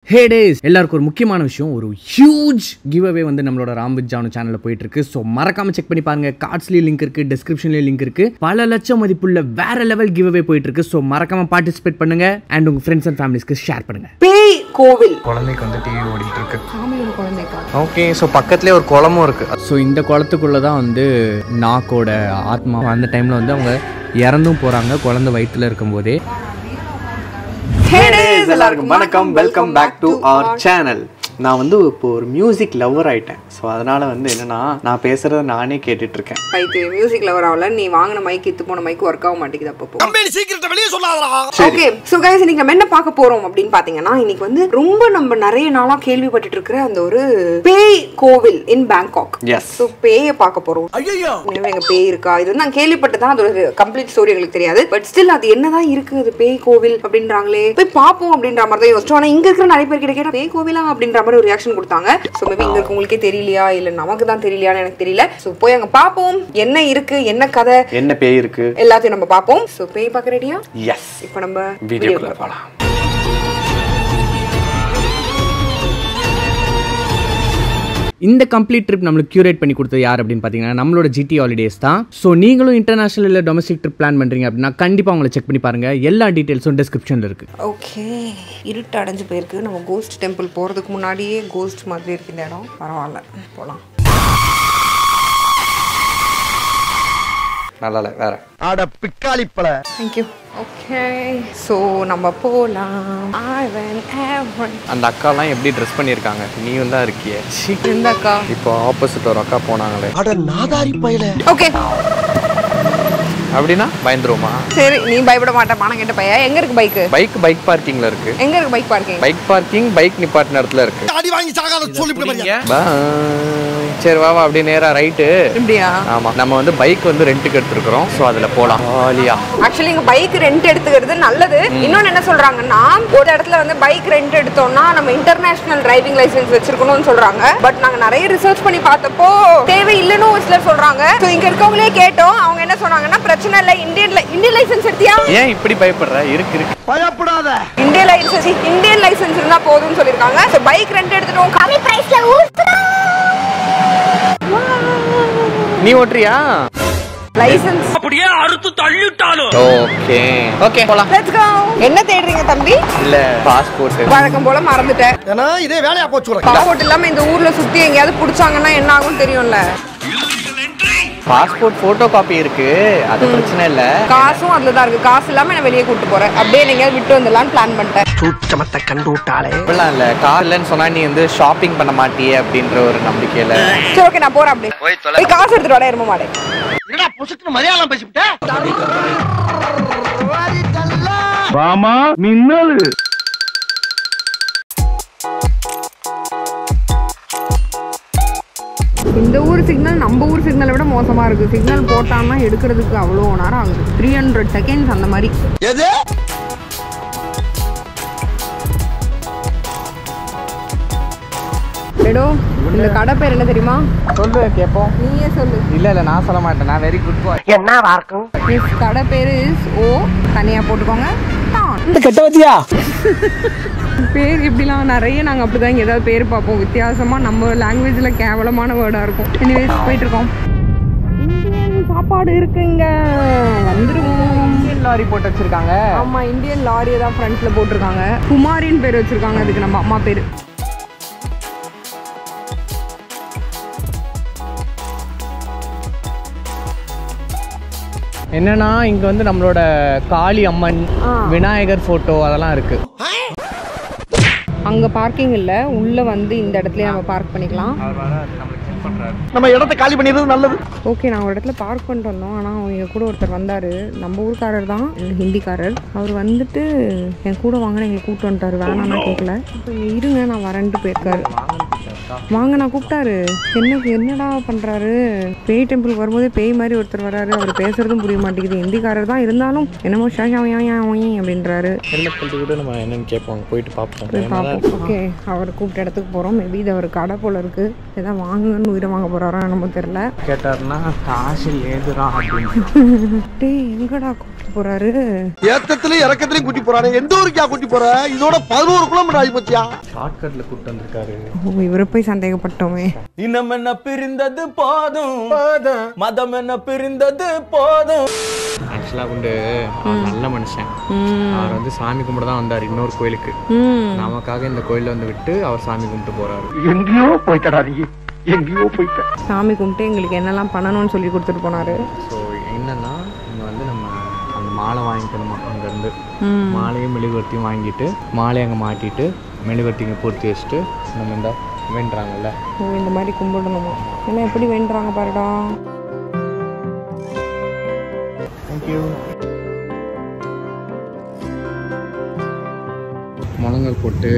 ஹே days எல்லாருக்கும் ஒரு முக்கியமான விஷயம் ஒரு ஹியூஜ் கிவ் அவே வந்து நம்மளோட ராம்வித் ஜானு சேனலில் போயிட்டு இருக்கு ஸோ மறக்காம செக் பண்ணி பாருங்க கார்ட்ஸ்லேயும் லிங்க் இருக்கு டிஸ்கிரிப்ஷன்லேயும் லிங்க் இருக்கு பல லட்சம் மதிப்புள்ள வேற லெவல் கிவ் அவே போயிட்டு இருக்கு ஸோ மறக்காம பார்ட்டிசிபேட் பண்ணுங்க அண்ட் உங்க ஃப்ரெண்ட்ஸ் அண்ட் ஃபேமிலிஸ்க்கு ஷேர் பண்ணுங்க பேய் கோவில் குழந்தைக்கு வந்து டிவி ஓடிட்டு இருக்கு சாமியோட குழந்தைக்கா ஓகே ஸோ பக்கத்துலேயே ஒரு குளமும் இருக்கு ஸோ இந்த குளத்துக்குள்ள தான் வந்து நாக்கோட ஆத்மா அந்த டைம்ல வந்து அவங்க இறந்தும் போறாங்க குழந்தை வயிற்றுல இருக்கும்போதே எல்லாருக்கும் வணக்கம் welcome back to our channel நான் வந்து இப்போ ஒரு மியூசிக் லவர் ஆயிட்டேன் ஸோ அதனால வந்து என்னன்னா நான் பேசுறத நானே கேட்டுட்டு இருக்கேன் பைத்து மியூசிக் லவர் ஆகல நீ வாங்கின மைக் இத்து போன மைக் ஒர்க் ஆக மாட்டேங்குது அப்பப்போ ஓகே சோ கைஸ் இன்னைக்கு நம்ம என்ன பார்க்க போறோம் அப்படின்னு பாத்தீங்கன்னா இன்னைக்கு வந்து ரொம்ப நம்ம நிறைய நாளா கேள்விப்பட்டுட்டு இருக்கிற அந்த ஒரு பேய் கோவில் இன் பேங்காக் எஸ் சோ பேயை பார்க்க போறோம் இனிமே எங்க பேய் இருக்கா இது வந்து நான் கேள்விப்பட்டதான் அதோட கம்ப்ளீட் ஸ்டோரி எங்களுக்கு தெரியாது பட் ஸ்டில் அது என்னதான் இருக்கு அது பேய் கோவில் அப்படின்றாங்களே போய் பார்ப்போம் அப்படின்ற மாதிரி தான் யோசிச்சோம் ஆனா இங்க இருக்கிற நிறைய பேர் கிட்ட கேட்டா பேய் கோவிலா அப்படின்ற மாதிரி ஒரு ரியாக்ஷன் கொடுத்தாங்க சோ மேபி இங்க இருக்கவங்களுக்கே தெரியலையா இல்ல நமக்கு தான் தெரியலையான்னு எனக்கு தெரியல சோ போய் அங்க பார்ப்போம் என்ன இருக்கு என்ன கதை என்ன பேய் இருக்கு எல்லாத்தையும் நம்ம பார்ப்போம் சோ பேய் பார்க்க ரெடியா எஸ் இப்போ நம்ம வீடியோக்குள்ள போகலாம் இந்த கம்ப்ளீட் ட்ரிப் நம்மளுக்கு கியூரேட் பண்ணி கொடுத்தது யார் அப்படின்னு பார்த்தீங்கன்னா நம்மளோட ஜிடி ஹாலிடேஸ் தான் ஸோ நீங்களும் இன்டர்நேஷனல் இல்லை டொமஸ்டிக் ட்ரிப் பிளான் பண்ணுறீங்க அப்படின்னா கண்டிப்பாக உங்களை செக் பண்ணி பாருங்க எல்லா டீட்டெயில்ஸும் டிஸ்கிரிப்ஷனில் இருக்கு ஓகே இருட்டு அடைஞ்சு போயிருக்கு நம்ம கோஸ்ட் டெம்பிள் போகிறதுக்கு முன்னாடியே கோஸ்ட் மாதிரி இருக்கு இந்த இடம் பரவாயில்ல போகலாம் நல்லா இல்லை வேற அட பிக்காளிப்பழ தேங்க்யூ ஓகே ஸோ நம்ம போகலாம் ஆவன் ஆவன் அந்த அக்காலாம் எப்படி ட்ரெஸ் பண்ணியிருக்காங்க நீயும் தான் இருக்கியே ச்சீ. இந்த அக்கா இப்போ ஆப்போசிட் ஒரு அக்கா போனாங்களே அட நாதாரி பயல ஓகே அப்படின்னா பயந்துருமா சரி நீ பயப்பட மாட்டே மானம் கேட்ட பையன் எங்க இருக்கு பைக்கு பைக் பைக் பார்க்கிங்ல இருக்கு எங்க இருக்கு bike parking bike parking bike நிப்பாட்டின இடத்துல இருக்கு அடி வாங்கி சாகாத சொல்லிவிட்டு Bye. சரி வா வா அப்படியே நேரா ரைட்டு இப்படியா ஆமா நம்ம வந்து பைக் வந்து ரெண்ட்டுக்கு எடுத்துருக்கிறோம் ஸோ அதுல போலாம் ஜாலியா ஆக்சுவலி இங்க பைக் ரெண்ட் எடுத்துக்கிறது நல்லது இன்னொன்னு என்ன சொல்றாங்கன்னா ஒரு இடத்துல வந்து பைக் ரெண்ட் எடுத்தோம்னா நம்ம இன்டர்நேஷனல் டிரைவிங் லைசென்ஸ் வச்சிருக்கணும்னு சொல்றாங்க பட் நாங்க நிறைய ரிசர்ச் பண்ணி பார்த்தப்போ தேவை இல்லைன்னு ஒரு சிலர் சொல்றாங்க ஸோ இங்க இருக்கவங்களே கேட்டோம் அவங்க என்ன சொன்னாங்கன்னா பிரச்சனை இல்லை இந்தியன் இந்தியன் லைசென்ஸ் எடுத்தியா ஏன் இப்படி பயப்படுற இருக்கு இருக்கு பயப்படாத இந்தியன் லைசென்ஸ் இந்தியன் லைசென்ஸ் இருந்தா போதும்னு சொல்லிருக்காங்க ஸோ பைக் ரெண்ட் எடுத்துட்டோம் கம்மி பிரைஸ்ல நீ ஓட்டுறியா லைசென்ஸ் ஓகே ஓகே போலாம் லெட்ஸ் கோ என்ன தேடுறீங்க தம்பி இல்ல பாஸ்போர்ட் வழக்கம் போல மறந்துட்டேன் ஏன்னா இதே வேலையா போச்சு உனக்கு பாஸ்போர்ட் இல்லாம இந்த ஊர்ல சுத்தி எங்கேயாவது புடிச்சாங்கன்னா என்ன ஆகும் தெரியும்ல பாஸ்போர்ட் போட்டோ காப்பி இருக்கு அது பிரச்சனை இல்ல காசும் அதுல தான் இருக்கு காசு இல்லாம என்ன வெளியே கூட்டு போறேன் அப்படியே நீங்க விட்டு வந்துடலாம்னு பிளான் பண்ணிட்டேன் சூச்சமத்தை கண்டு விட்டாளே அப்படிலாம் இல்ல கார் இல்லைன்னு சொன்னா நீ வந்து ஷாப்பிங் பண்ண மாட்டியே அப்படின்ற ஒரு நம்பிக்கையில சரி ஓகே நான் போறேன் அப்படியே போய் காசு எடுத்துட்டு வாடா எரும மாடே என்னடா பொசுக்கு மலையாளம் பேசிவிட்ட இந்த ஊர் சிக்னல் நம்ம ஊர் சிக்னலை விட மோசமா இருக்கு சிக்னல் போட்டான்னா எடுக்கிறதுக்கு அவ்வளோ நேரம் ஆகுது த்ரீ ஹண்ட்ரட் செகண்ட்ஸ் அந்த மாதிரி எது எடோ இந்த கடை பேர் என்ன தெரியுமா சொல்லு கேப்போம் நீயே சொல்லு இல்ல இல்ல நான் சொல்ல மாட்டேன் நான் வெரி குட் பாய் This கடை பேரு இஸ் ஓ தனியா போட்டுக்கோங்க பேர் இப்படிலாம் நிறைய நாங்கள் அப்படிதான் இங்கே ஏதாவது பேர் பார்ப்போம் வித்தியாசமா நம்ம லாங்குவேஜில் கேவலமான வேர்டாக இருக்கும் எனிவேஸ் போயிட்டு இருக்கோம் இந்தியன் சாப்பாடு இருக்குங்க வந்துருவோம் லாரி போட்டு வச்சிருக்காங்க ஆமா இந்தியன் லாரியை தான் ஃப்ரண்ட்ல போட்டிருக்காங்க குமாரின் பேர் வச்சிருக்காங்க அதுக்கு நம்ம அம்மா பேர் என்னன்னா இங்க வந்து நம்மளோட காளி அம்மன் ஆ. விநாயகர் போட்டோ அதெல்லாம் இருக்கு அங்க பார்க்கிங் இல்ல உள்ள வந்து இந்த இடத்துலயே நம்ம பார்க் பண்ணிக்கலாம் நம்ம இடத்தை காலி பண்ணிடுறது நல்லது ஓகே நான் ஒரு இடத்துல பார்க் பண்ணிட்டு வந்தோம் ஆனால் அவங்க கூட ஒருத்தர் வந்தார் நம்ம ஊர்க்காரர் தான் ஹிந்திக்காரர் அவர் வந்துட்டு என் கூட வாங்கின எங்களை கூப்பிட்டு வந்துட்டாரு வேணாம் நான் கேட்கல இப்போ இங்க இருங்க நான் வரேன்ட்டு போயிருக்காரு வாங்க நான் கூப்பிட்டாரு என்ன என்னடா பண்ணுறாரு பேய் டெம்பிளுக்கு வரும்போது பேய் மாதிரி ஒருத்தர் வராரு அவர் பேசுறதும் புரிய மாட்டேங்குது ஹிந்திக்காரர் தான் இருந்தாலும் என்னமோ ஷா ஷா யா யா ஒய் அப்படின்றாரு ஹெல்மெட் கழட்டி கூட நம்ம என்னன்னு கேட்போம் போயிட்டு பார்ப்போம் போய் பார்ப்போம் ஓகே அவர் கூப்பிட்ட இடத்துக்கு போகிறோம் மேபி இது அவர் கடை போல இருக்கு ஏதாவது வாங்குங்கன்னு உயிரை வாங்க போகிறாரோ என்னமோ தெரில கேட்டாருன்னா காசு ஏதுரா அப்படின்னு டேய் எங்கடா கூப்பிட்டு கூட்டு போறாரு ஏத்தத்திலயும் இறக்கத்திலயும் கூட்டி போறானே எந்த ஊருக்கா கூட்டி போற இதோட பதினோரு கிலோமீட்டர் ஆகி போச்சியா ஷார்ட்கட்டில் கூப்பிட்டு வந்திருக்காரு ஓ இவரை போய் சந்தேகப்பட்டோமே இனம் என்ன பிரிந்தது போதும் மதம் என்ன பிரிந்தது போதும் ஆக்சுவலாக வந்து அவர் நல்ல மனுஷன் அவர் வந்து சாமி கும்பிட தான் வந்தார் இன்னொரு கோயிலுக்கு ம் நமக்காக இந்த கோயிலில் வந்து விட்டு அவர் சாமி கும்பிட்டு போறாரு எங்கேயோ போயிட்டடா நீ எங்கேயோ போயிட்ட சாமி கும்பிட்டு எங்களுக்கு என்னெல்லாம் பண்ணணும்னு சொல்லி கொடுத்துட்டு போனாரு ஸோ என்னன்னா இங்கே வந்து நம்ம அந்த மாலை வாங்கிக்கணுமா அங்கேருந்து ம் மாலையும் மெழுகுவர்த்தியும் வாங்கிட்டு மாலையை அங்கே மாட்டிட்டு மெழுகுவர்த்தி இங்கே பூர்த்தி வச்சுட்டு நம்ம இந்த வேண்டுறாங்கல்ல ஓ இந்த மாதிரி கும்பிடணுமா ஏன்னா எப்படி வேண்டுறாங்க பாருடா தேங்க்யூ முழங்கல் போட்டு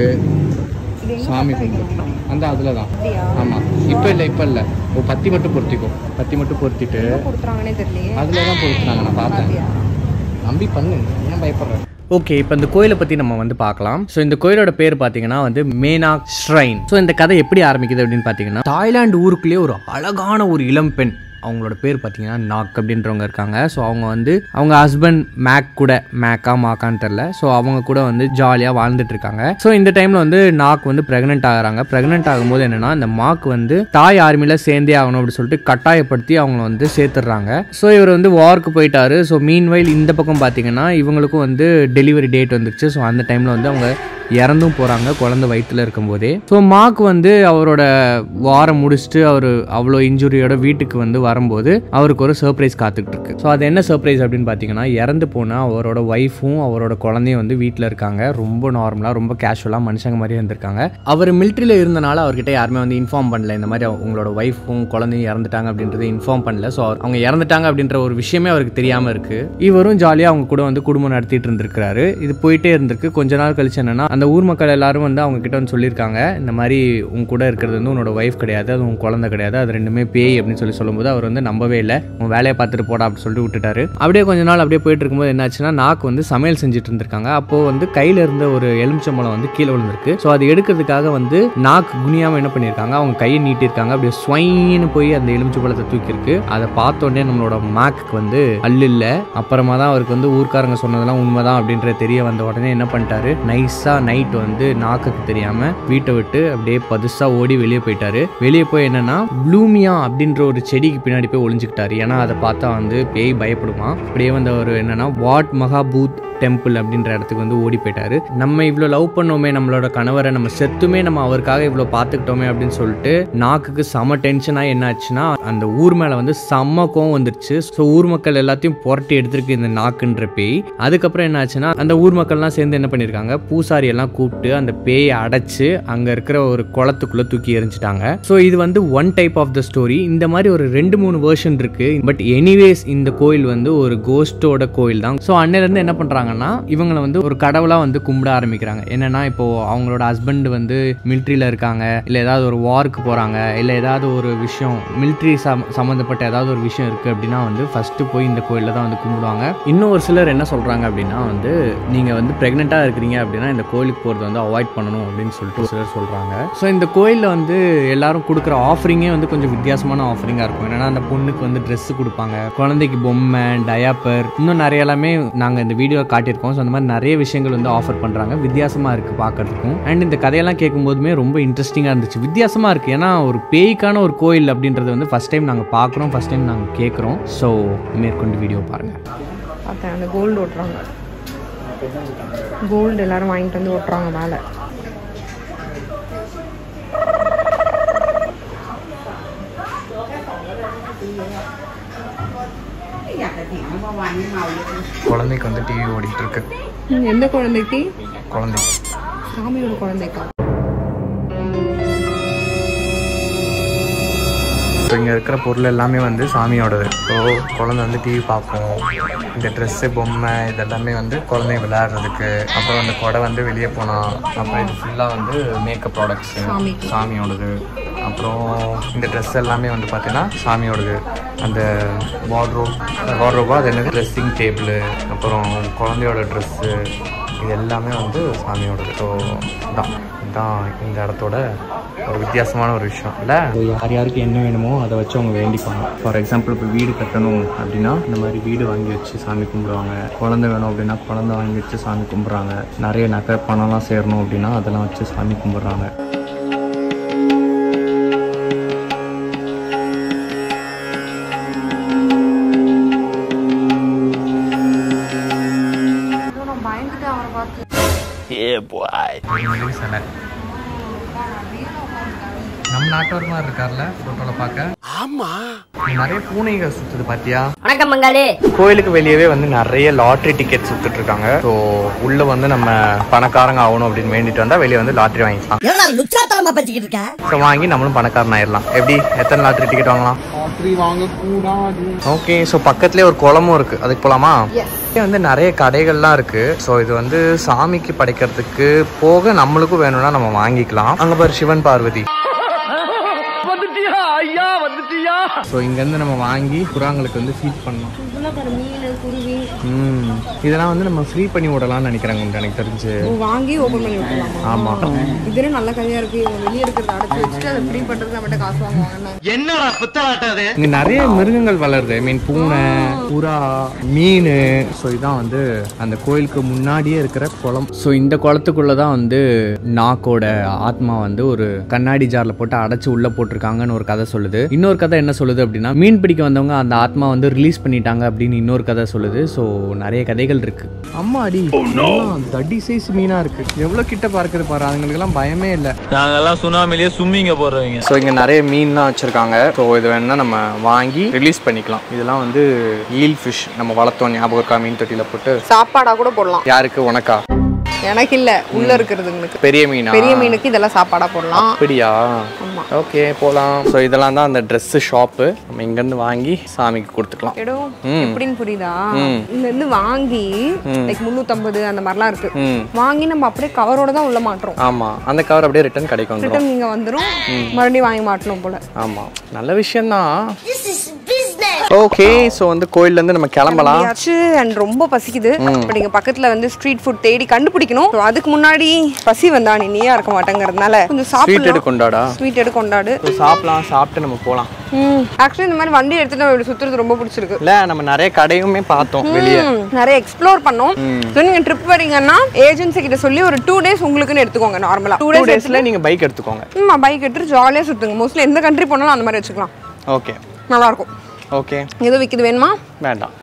சாமி கும்பிட்டு அந்த அதில் தான் ஆமாம் இப்போ இல்லை இப்போ இல்லை ஓ பத்தி மட்டும் பொருத்திக்கோ பத்தி மட்டும் பொருத்திட்டு கொடுத்துறாங்கன்னே தெரியலையே அதில் தான் பொருத்தினாங்க நான் பார்த்தேன் நம்பி பண்ணு ஏன் பயப்படுறேன் ஓகே இப்போ இந்த கோயிலை பற்றி நம்ம வந்து பார்க்கலாம் ஸோ இந்த கோயிலோட பேர் பார்த்தீங்கன்னா வந்து மேனாக் ஷ்ரைன் ஸோ இந்த கதை எப்படி ஆரம்பிக்குது அப்படின்னு பார்த்தீங்கன்னா தாய்லாந்து ஊருக்குள்ளேயே ஒரு அழகான ஒரு இளம் பெண் அவங்களோட பேர் பார்த்தீங்கன்னா நாக் அப்படின்றவங்க இருக்காங்க ஸோ அவங்க வந்து அவங்க ஹஸ்பண்ட் மேக் கூட மேக்கா மாக்கான்னு தெரில ஸோ அவங்க கூட வந்து ஜாலியாக வாழ்ந்துட்டு இருக்காங்க ஸோ இந்த டைமில் வந்து நாக் வந்து ப்ரெக்னென்ட் ஆகுறாங்க ப்ரெக்னென்ட் ஆகும்போது என்னன்னா இந்த மாக் வந்து தாய் ஆர்மியில் சேர்ந்தே ஆகணும் அப்படின்னு சொல்லிட்டு கட்டாயப்படுத்தி அவங்கள வந்து சேர்த்துடுறாங்க ஸோ இவர் வந்து வார்க்கு போயிட்டாரு ஸோ மீன்வைல் இந்த பக்கம் பார்த்தீங்கன்னா இவங்களுக்கும் வந்து டெலிவரி டேட் வந்துருச்சு ஸோ அந்த டைமில் வந்து அவங்க இறந்தும் போகிறாங்க குழந்தை வயிற்றுல இருக்கும்போதே ஸோ மாக் வந்து அவரோட வாரம் முடிச்சுட்டு அவர் அவ்வளோ இன்ஜுரியோட வீட்டுக்கு வந்து வரும்போது அவருக்கு ஒரு சர்ப்ரைஸ் காத்துக்கிட்டு இருக்கு ஸோ அது என்ன சர்ப்ரைஸ் அப்படின்னு பார்த்தீங்கன்னா இறந்து போன அவரோட ஒய்ஃபும் அவரோட குழந்தையும் வந்து வீட்டில் இருக்காங்க ரொம்ப நார்மலாக ரொம்ப கேஷுவலாக மனுஷங்க மாதிரியே இருந்திருக்காங்க அவர் மிலிட்ரியில் இருந்தனால அவர்கிட்ட யாருமே வந்து இன்ஃபார்ம் பண்ணல இந்த மாதிரி உங்களோட ஒய்ஃபும் குழந்தையும் இறந்துட்டாங்க அப்படின்றத இன்ஃபார்ம் பண்ணல ஸோ அவங்க இறந்துட்டாங்க அப்படின்ற ஒரு விஷயமே அவருக்கு தெரியாமல் இருக்கு இவரும் ஜாலியாக அவங்க கூட வந்து குடும்பம் நடத்திட்டு இருந்திருக்காரு இது போயிட்டே இருந்திருக்கு கொஞ்ச நாள் கழிச்சு என்னன்னா அந்த ஊர் மக்கள் எல்லாரும் வந்து அவங்க கிட்ட வந்து சொல்லியிருக்காங்க இந்த மாதிரி உன் கூட இருக்கிறது வந்து உன்னோட ஒய்ஃப் கிடையாது அது உன் குழந்தை கிடையாது அது ரெண்டுமே பேய் அப்படின்னு சொல்லி சொல்லும்போது அவர் வந்து நம்பவே இல்லை உன் வேலையை பார்த்துட்டு போடா அப்படின்னு சொல்லிட்டு விட்டுட்டாரு அப்படியே கொஞ்ச நாள் அப்படியே போயிட்டு இருக்கும்போது என்னாச்சுன்னா நாக்கு வந்து சமையல் செஞ்சுட்டு இருந்திருக்காங்க அப்போ வந்து கையில இருந்த ஒரு எலுமிச்சம்பழம் வந்து கீழே விழுந்திருக்கு ஸோ அது எடுக்கிறதுக்காக வந்து நாக்கு குனியாம என்ன பண்ணியிருக்காங்க அவங்க கையை நீட்டியிருக்காங்க அப்படியே ஸ்வைன்னு போய் அந்த எலுமிச்சம்பழத்தை தூக்கியிருக்கு அதை பார்த்த உடனே நம்மளோட மாக்கு வந்து அல்லு இல்லை அப்புறமா தான் அவருக்கு வந்து ஊர்க்காரங்க சொன்னதெல்லாம் உண்மைதான் அப்படின்றது தெரிய வந்த உடனே என்ன பண்ணிட்டாரு நைஸா நைட் வந்து நாக்குக்கு தெரியாம வீட்டை விட்டு அப்படியே பதுசா ஓடி வெளியே போயிட்டாரு வெளியே போய் என்னன்னா ப்ளூமியா அப்படின்ற ஒரு செடிக்கு பின்னாடி போய் ஒளிஞ்சுக்கிட்டாரு ஏன்னா அதை பார்த்தா வந்து பேய் பயப்படுமா அப்படியே வந்து அவர் என்னன்னா வாட் மகாபூத் டெம்பிள் அப்படின்ற இடத்துக்கு வந்து ஓடி போயிட்டாரு நம்ம இவ்வளோ லவ் பண்ணோமே நம்மளோட கணவரை நம்ம செத்துமே நம்ம அவருக்காக இவ்வளோ பார்த்துக்கிட்டோமே அப்படின்னு சொல்லிட்டு நாக்குக்கு செம டென்ஷனாக என்ன ஆச்சுன்னா அந்த ஊர் மேலே வந்து செம்ம கோவம் வந்துருச்சு ஸோ ஊர் மக்கள் எல்லாத்தையும் புரட்டி எடுத்திருக்கு இந்த நாக்குன்ற பேய் அதுக்கப்புறம் என்ன ஆச்சுன்னா அந்த ஊர் மக்கள்லாம் சேர்ந்து என்ன பண்ணியிருக்காங்க பூசாரி எல்லாம் கூப்பிட்டு அந்த பேயை அடைச்சு அங்கே இருக்கிற ஒரு குளத்துக்குள்ளே தூக்கி எரிஞ்சிட்டாங்க ஸோ இது வந்து one type of the story இந்த மாதிரி ஒரு ரெண்டு மூணு வேர்ஷன் இருக்கு பட் எனிவேஸ் இந்த கோயில் வந்து ஒரு கோஸ்டோட கோயில் தான் ஸோ அன்னையிலேருந்து என்ன பண்ணுறாங்கன்னா இவங்களை வந்து ஒரு கடவுளாக வந்து கும்பிட ஆரம்பிக்கிறாங்க என்னன்னா இப்போ அவங்களோட ஹஸ்பண்ட் வந்து மிலிட்ரியில் இருக்காங்க இல்லை ஏதாவது ஒரு வார்க்கு போகிறாங்க இல்லை ஏதாவது ஒரு விஷயம் மிலிட்ரி சம் சம்மந்தப்பட்ட ஏதாவது ஒரு விஷயம் இருக்குது அப்படின்னா வந்து ஃபஸ்ட்டு போய் இந்த கோயிலில் தான் வந்து கும்பிடுவாங்க இன்னும் ஒரு சிலர் என்ன சொல்கிறாங்க அப்படின்னா வந்து நீங்கள் வந்து ப்ரெக்னெண்ட்டாக இருக்கிறீங்க அப்படின்னா இந்த கோயிலுக்கு போகிறது வந்து அவாய்ட் பண்ணணும் அப்படின்னு சொல்லிட்டு ஒரு சிலர் சொல்கிறாங்க ஸோ இந்த கோயிலில் வந்து எல்லாரும் கொடுக்குற ஆஃபரிங்கே வந்து கொஞ்சம் வித்தியாசமான ஆஃபரிங்காக இருக்கும் என்னன்னா அந்த பொண்ணுக்கு வந்து Dress கொடுப்பாங்க குழந்தைக்கு பொம்மை டயாப்பர் இன்னும் நிறைய எல்லாமே நாங்கள் இந்த வீடியோ காட்டியிருக்கோம் ஸோ அந்த மாதிரி நிறைய விஷயங்கள் வந்து ஆஃபர் பண்ணுறாங்க வித்தியாசமாக இருக்குது பார்க்கறதுக்கும் அண்ட் இந்த கதையெல்லாம் கேட்கும்போதுமே ரொம்ப இன்ட்ரெஸ்டிங்காக இருந்துச்சு வித்தியாசமாக இருக்குது ஏன்னா ஒரு பேய்க்கான ஒரு கோயில் அப்படின்றது வந்து ஃபஸ்ட் டைம் நாங்கள் பார்க்குறோம் ஃபஸ்ட் டைம் நாங்கள் கேட்குறோம் ஸோ மேற்கொண்டு வீடியோ பாருங்கள் பார்த்தேன் அந்த கோல்டு ஓட்டுறாங்க கோல்டு எல்லாரும் வாங்கிட்டு வந்து ஓட்டுறாங்க மேலே குழந்தைக்கு வந்து டிவி ஓடிட்டு இருக்கு ம், எந்த குழந்தைக்கு குழந்தை சாமியோட குழந்தைக்கா ஸோ இங்கே இருக்கிற பொருள் எல்லாமே வந்து சாமியோடது ஸோ குழந்தை வந்து டிவி பார்ப்போம் இந்த ட்ரெஸ்ஸு பொம்மை இதெல்லாமே வந்து குழந்தைங்க விளையாடுறதுக்கு அப்புறம் அந்த கொடை வந்து வெளியே போனால் அப்புறம் இது ஃபுல்லாக வந்து மேக்கப் ப்ராடக்ட்ஸு சாமிக்கு. சாமியோடது அப்புறம் இந்த ட்ரெஸ் எல்லாமே வந்து பார்த்தீங்கன்னா சாமியோடது அந்த வார்ட்ரோப் வார்ட்ரோபா அது என்னது ட்ரெஸ்ஸிங் டேபிள் அப்புறம் குழந்தையோட ட்ரெஸ்ஸு இது எல்லாமே வந்து சாமியோடது ஸோ தான் இதுதான் இந்த இடத்தோட ஒரு வித்தியாசமான ஒரு விஷயம் இல்லை யார் யாருக்கு என்ன வேணுமோ அதை வச்சு அவங்க வேண்டிப்பாங்க ஃபார் எக்ஸாம்பிள் இப்போ வீடு கட்டணும் அப்படின்னா இந்த மாதிரி வீடு வாங்கி வச்சு சாமி கும்பிடுவாங்க குழந்தை வேணும் அப்படின்னா குழந்தை வாங்கி வச்சு சாமி கும்பிட்றாங்க நிறைய நகை பணம்லாம் சேரணும் அப்படின்னா அதெல்லாம் வச்சு சாமி கும்பிட்றாங்க நான் பயந்துட்டேன் அவரை பார்த்து சிலை நம்ம நாட்டவர் மாதிரி இருக்கார்ல ஃபோட்டோவில் பார்க்க ஆமா நிறைய பூனைகள் சுத்துது பாத்தியா வணக்கம் பங்காளி கோயிலுக்கு வெளியவே வந்து நிறைய லாட்ரி டிக்கெட் சுத்துட்டு இருக்காங்க ஸோ உள்ள வந்து நம்ம பணக்காரங்க ஆகணும் அப்படின்னு வேண்டிட்டு வந்தா வெளியே வந்து லாட்ரி வாங்கிக்கலாம் என்னடா லுச்சாத்தனமா பச்சிக்கிட்டு இருக்க ஸோ வாங்கி நம்மளும் பணக்காரன் ஆயிடலாம் எப்படி எத்தனை லாட்ரி டிக்கெட் வாங்கலாம் ஓகே ஸோ பக்கத்துலேயே ஒரு குளமும் இருக்கு அதுக்கு போலாமா இங்க வந்து நிறைய கடைகள்லாம் இருக்கு ஸோ இது வந்து சாமிக்கு படைக்கிறதுக்கு போக நம்மளுக்கும் வேணும்னா நம்ம வாங்கிக்கலாம் அங்க பாரு சிவன் பார்வதி ஸோ இங்கேருந்து நம்ம வாங்கி புறாங்களுக்கு வந்து ஃபீட் பண்ணலாம் இதெல்லாம் பாரு மீன் குருவி ம் இதெல்லாம் வந்து நம்ம ஃப்ரீ பண்ணி விடலாம்னு நினைக்கிறாங்க எனக்கு தெரிஞ்சு ஓ, வாங்கி ஓபன் பண்ணி விட்டுலாமா ஆமா இதுல நல்ல கதையா இருக்கு இவங்க வெளியே இருக்கிறத அடைச்சு வச்சுட்டு அதை ஃப்ரீ பண்றது நம்மகிட்ட காசு வாங்குவாங்க என்னடா பித்தலாட்டம் அது இங்க நிறைய மிருகங்கள் வளருது ஐ மீன் பூனை புறா மீன் ஸோ இதான் வந்து அந்த கோயிலுக்கு முன்னாடியே இருக்கிற குளம் ஸோ இந்த குளத்துக்குள்ள தான் வந்து நாக்கோட ஆத்மா வந்து ஒரு கண்ணாடி ஜார்ல போட்டு அடைச்சு உள்ள போட்டிருக்காங்கன்னு ஒரு கதை சொல்லுது இன்னொரு கதை என்ன சொல்லுது அப்படின்னா மீன் பிடிக்க வந்தவங்க அந்த ஆத்மா வந்து ரிலீஸ் பண்ணிட்டாங்க அப்படின்னு இன்னொரு கதை சொல்லுது ஸோ நிறைய கதைகள் இருக்கு அம்மா அடி தடி சைஸ் மீனா இருக்கு எவ்வளவு கிட்ட பார்க்குது பாரு அதுங்களுக்கெல்லாம் பயமே இல்லை நாங்கெல்லாம் சுனாமிலேயே சும்மிங்க போடுறவங்க ஸோ இங்கே நிறைய மீன்லாம் வச்சுருக்காங்க ஸோ இது வேணா நம்ம வாங்கி ரிலீஸ் பண்ணிக்கலாம் இதெல்லாம் வந்து ஈல் ஃபிஷ் நம்ம வளர்த்தோம் ஞாபகம் இருக்கா மீன் தொட்டியில் போட்டு சாப்பாடா கூட போடலாம் யாருக்கு உனக்கா எனக்கு இல்ல உள்ள இருக்கிறதுங்களுக்கு பெரிய மீனா பெரிய மீனுக்கு இதெல்லாம் சாப்பாடா போடலாம் அப்படியா ஆமா. ஓகே போகலாம் ஸோ இதெல்லாம் தான் அந்த ட்ரெஸ்ஸு ஷாப்பு நம்ம இங்கேருந்து வாங்கி சாமிக்கு கொடுத்துக்கலாம் இடம் ம். எப்படின்னு புரியுதா ம். இங்க இருந்து வாங்கி லைக் முந்நூத்தம்பது அந்த மாதிரிலாம் இருக்கு ம் வாங்கி நம்ம அப்படியே கவரோட தான் உள்ள மாட்டுறோம் ஆமாம் அந்த கவர் அப்படியே ரிட்டர்ன் கடைக்கு வந்துடும் ரிட்டன் இங்க வந்துரும் மறுபடியும் வாங்கி மாட்டணும் போல ஆமாம் நல்ல விஷயம்தான் ஓகே ஸோ வந்து கோயில்லேருந்து நம்ம கிளம்பலாம் அண்ட் ரொம்ப பசிக்குது பட் இங்க பக்கத்துல வந்து ஸ்ட்ரீட் ஃபுட் தேடி கண்டுபிடிக்கணும் So, அதுக்கு முன்னாடி பசி வந்தா நீ நீயா இருக்க மாட்டேங்கிறதுனால கொஞ்சம் ஸ்வீட் சாப்பிடலாம் எடு கொண்டாடா ஸ்வீட் எடு கொண்டாடு ஸோ சாப்பிடலாம் சாப்பிட்டு நம்ம போகலாம் ஆக்சுவலி இந்த மாதிரி வண்டி எடுத்துட்டு நம்ம இப்படி சுத்துறது ரொம்ப பிடிச்சிருக்கு இல்லை நம்ம நிறைய கடையுமே பார்த்தோம் வெளியே ம், நிறைய எக்ஸ்ப்ளோர் பண்ணோம் ஸோ நீங்க ட்ரிப் வரீங்கன்னா ஏஜென்சி கிட்ட சொல்லி ஒரு டூ டேஸ் உங்களுக்குன்னு எடுத்துக்கோங்க நார்மலா டூ டூ டேஸ் டேஸில் நீங்கள் பைக் எடுத்துக்கோங்க ஆமா பைக் எடுத்துட்டு ஜாலியா சுத்துங்க மோஸ்ட்லி எந்த கண்ட்ரி போனாலும் அந்த மாதிரி வச்சுக்கலாம் ஓகே நல்லா இருக்கும் ஓகே எதுவும் விற்கிது வேணுமா வேண்டாம்